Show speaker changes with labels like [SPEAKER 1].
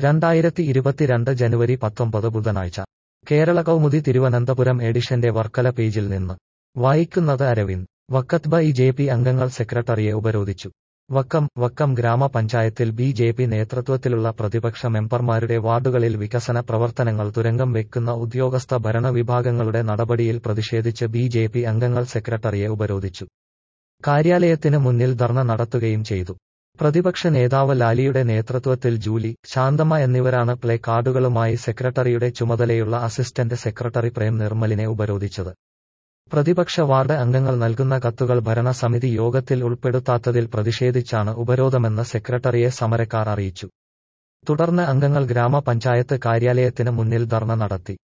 [SPEAKER 1] രണ്ടായിരത്തി ഇരുപത്തിരണ്ട് ജനുവരി പത്തൊമ്പത് ബുധനാഴ്ച കേരള കൗമുദി തിരുവനന്തപുരം എഡിഷന്റെ വർക്കല പേജിൽ നിന്ന് വായിക്കുന്നത് അരവിന്ദ് വക്കത്ത് ബി ജെ പി അംഗങ്ങൾ സെക്രട്ടറിയെ ഉപരോധിച്ചു വക്കം വക്കം ഗ്രാമപഞ്ചായത്തിൽ ബി ജെ പി നേതൃത്വത്തിലുള്ള പ്രതിപക്ഷ മെമ്പർമാരുടെ വാർഡുകളിൽ വികസന പ്രവർത്തനങ്ങൾ തുരങ്കം വെക്കുന്ന ഉദ്യോഗസ്ഥ ഭരണവിഭാഗങ്ങളുടെ നടപടിയിൽ പ്രതിഷേധിച്ച് ബി ജെ പി അംഗങ്ങൾ സെക്രട്ടറിയെ ഉപരോധിച്ചു കാര്യാലയത്തിന് മുന്നിൽ ധർണ നടത്തുകയും ചെയ്തു പ്രതിപക്ഷ നേതാവ് ലാലിയുടെ നേതൃത്വത്തിൽ ജൂലി ശാന്തമ്മ എന്നിവരാണ് പ്ലേ കാർഡുകളുമായി സെക്രട്ടറിയുടെ ചുമതലയുള്ള അസിസ്റ്റന്റ് സെക്രട്ടറി പ്രേം നിർമ്മലിനെ ഉപരോധിച്ചത് പ്രതിപക്ഷ വാർഡ് അംഗങ്ങൾ നൽകുന്ന കത്തുകൾ ഭരണസമിതി യോഗത്തിൽ ഉൾപ്പെടുത്താത്തതിൽ പ്രതിഷേധിച്ചാണ് ഉപരോധമെന്ന് സെക്രട്ടറിയെ സമരക്കാർ അറിയിച്ചു തുടർന്ന് അംഗങ്ങൾ ഗ്രാമപഞ്ചായത്ത് കാര്യാലയത്തിന് മുന്നിൽ ധർണ നടത്തി